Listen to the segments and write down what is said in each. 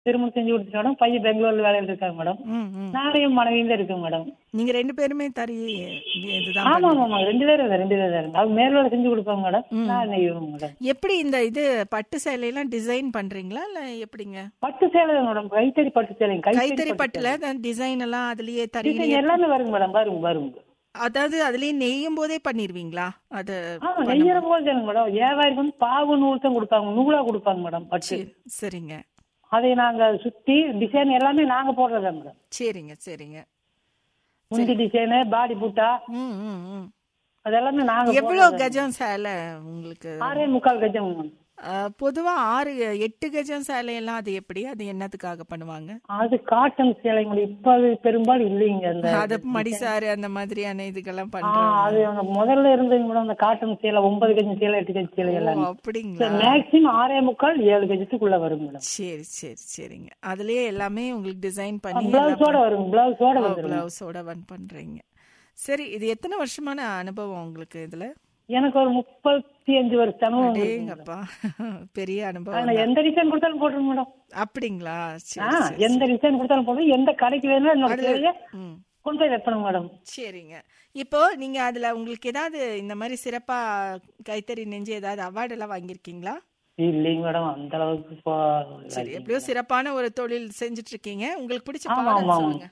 திருமணம் செஞ்சு கொடுத்துட்டு மேடம் பையன் பெங்களூர்ல வேலையில இருக்காங்க மேடம் ம் ம் நானும் மனைவியும் தான் இருக்கேன் மேடம் நீங்க ரெண்டு பேருமே தறி இதுதான் ஆமா பண்ணுவீங்க. ஆமா ரெண்டு பேரும் தான், ரெண்டு பேரும் தான் இருக்கு. அவங்க மேல் வேலை செஞ்சு கொடுப்பாங்க மேடம் நான் நெய்வேன் மேடம் எப்படி இந்த இது பட்டு சேலையெல்லாம் டிசைன் பண்றீங்களா இல்ல எப்படிங்க பட்டு சேலை தான் மேடம் கைத்தறி பட்டு சேலைங்க கைத்தறி பட்டுல டிசைன் எல்லாம் அதுலயே தறியிலேயே டிசைன் எல்லாமே வருங்க மேடம் வருங்க வருங்க அதாவது அதுலயே நெய்யும் போதே பண்ணிருவீங்களா அது ஆமா நெய்யற போது தானுங்க மேடம் வியாபாரிக்கு வந்து பாவு நூல் தான் கொடுப்பாங்க நூலா கொடுப்பாங்க மேடம் பட்டு சரி, சரிங்க அதை நாங்க சுத்தி டிசைன் எல்லாமே நாங்க போடுறதா மேடம் சரிங்க சரிங்க முந்தி டிசைனு பாடி பூட்டா ம் ம் ம் அது எல்லாமே நாங்க எவ்வளவு கஜம் சேலை உங்களுக்கு ஆறே முக்கால் கஜம் மேடம் அஹ், பொதுவா ஆறு எட்டு கஜம் சேலையெல்லாம் அது எப்படி அது என்னத்துக்காக பண்ணுவாங்க அது காட்டன் சேலை மேடம் இப்ப அது பெரும்பாலும் இல்லைங்க அந்த அது மடிசாரு அந்த மாதிரியான இதுக்கெல்லாம் ஆ, பண்றோம் அது அந்த முதல்ல இருந்ததுங்க மேடம் அந்த காட்டன் சேலை ஒன்பது கஜம் சேலை எட்டு கஜம் சேலை எல்லாம் அப்படிங்களா மேக்சிமம் ஆறே முக்கால் ஏழு கஜத்துக்குள்ள வரும் மேடம் சரி சரி சரிங்க அதுலயே எல்லாமே உங்களுக்கு டிசைன் பண்ணி பிளவுஸோட வரும் பிளவுஸோட வந்துரும் பிளவுஸோட வன் பண்றீங்க சரி இது எத்தனை வருஷமான அனுபவம் உங்களுக்கு இதுல எனக்கு ஒரு முப்பத்தி அஞ்சு வருஷம் அனுபவம் இருக்கு. அடேங்கப்பா பெரிய அனுபவம் ஆனா எந்த டிசைன் கொடுத்தாலும் போட்டுருங்க மேடம் அப்படிங்களா ஆ, சரி சரி எந்த டிசைன் கொடுத்தாலும் போதும் எந்த கடைக்கு வேணும் என்னோட சேலையை ம் கொண்டு போய் வைப்பணும் மேடம் சரிங்க இப்போ நீங்க அதுல உங்களுக்கு ஏதாவது இந்த மாதிரி சிறப்பா கைத்தறி நெஞ்சு ஏதாவது அவார்டு எல்லாம் வாங்கியிருக்கீங்களா இல்லைங்க மேடம் அந்த அளவுக்கு இப்போ சரி எப்படியோ சிறப்பான ஒரு தொழில் செஞ்சுட்டு இருக்கீங்க உங்களுக்கு பிடிச்ச ஆமா, பாடல் ஆமா, ஆமா. சொல்லுங்க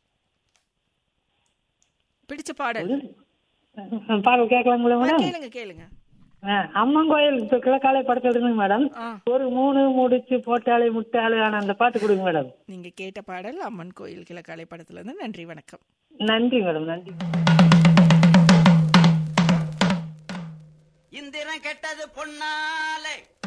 பிடிச்ச பாடல் பாடல் கேட்கலாங்களா ஆ, மேடம் கேளுங்க கேளுங்க ஆ, அம்மன் கோயில் இப்ப கிழக்காலை படத்துல இருந்துங்க மேடம் ஆ ஒரு மூணு முடிச்சு போட்டாலே முட்டாளே ஆன அந்த பாட்டு கொடுங்க மேடம் நீங்க கேட்ட பாடல் அம்மன் கோயில் கிழக்காலை படத்துல இருந்து நன்றி வணக்கம் நன்றி மேடம் நன்றி இந்திரன் கெட்டது பொன்னாலே